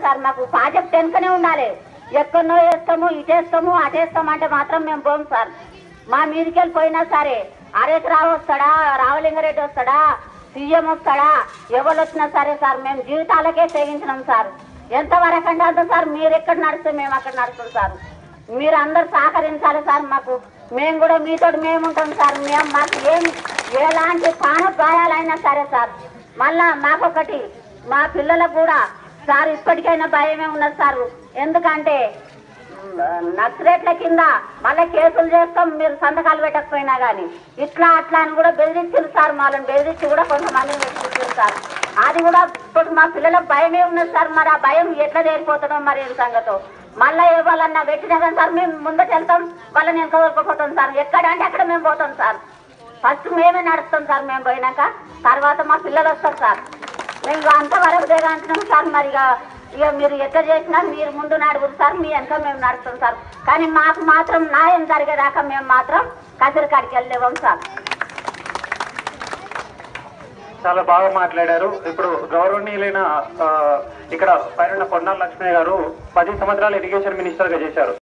sir మాకు project వెనుకనే ఉండాలి ఎక్కడనో వేస్తాము ఇటేస్తాము అటేస్తాము అంటే మాత్రం మేము పోం సార్ మా మీదికి వెళ్ళిపోయినా సరే హరేష్ రావు వస్తాడా రావలింగారెడ్డి వస్తాడా సీఎం వస్తాడా ఎవరు వచ్చినా సరే సార్ మేము జీవితాలకే తెగించినాం సార్ ఎంతవరకు అంటే అంత సార్ మీరు ఎక్కడ నడిస్తే మేము అక్కడ నడుస్తాం సార్ మీరు అందరు సహకరించాలి సార్ మాకు మేము కూడా మీతో మేము ఉంటాం సార్ మేము మాకు ఏం ఎలాంటి ప్రాణగాయాలైనా సరే సార్ మళ్ళా మాకొకటి మా పిల్లలకు కూడా సార్ ఇప్పటికైనా భయమే ఉన్నది సార్ ఎందుకంటే మ్, నక్సరేట్ల కింద మళ్ళీ కేసులు చేస్తాం మీరు సంతకాలు పెట్టకపోయినా కానీ ఇట్లా అట్లా అని కూడా బెదిరించారు సార్ వాళ్ళని బెదిరించి కూడా కొంతమందిని బెదిరించారు సార్ అది కూడా ఇప్పుడు మా పిల్లలకు భయమే ఉన్నది సార్ మరి ఆ భయం ఎట్లా చేరిపోతుందో మరి ఏం సంగతో మళ్ళీ ఏ వాళ్ళన్నా పెట్టినా కానీ సార్ మేము ముందట వెళ్తాం వాళ్ళని వెనక వరకపోతాం సార్ ఎక్కడ అంటే అక్కడ మేము పోతాం సార్ ఫస్ట్ మేమే నడుస్తాం సార్ మేము పోయినాక తర్వాత మా పిల్లలు వస్తారు సార్ మేము ఇక అంతవరకు దిగంటున్నాం సార్ మరి ఇక ఇక మీరు ఎట్లా చేసినా మీరు ముందు నడుగురు సార్ మీ వెనక మేము నడుస్తాం సార్ కానీ మాకు మాత్రం న్యాయం జరిగేదాకా మేము మాత్రం కసిరి కాడికి వెళ్ళలేవాం సార్ చాలా బాగా మాట్లాడారు ఇప్పుడు గౌరవనీయులైన ఆ, ఇక్కడ పైన పొన్నాల లక్ష్మయ్య గారు పది సంవత్సరాలు ఇరిగేషన్ మినిస్టర్ గా చేశారు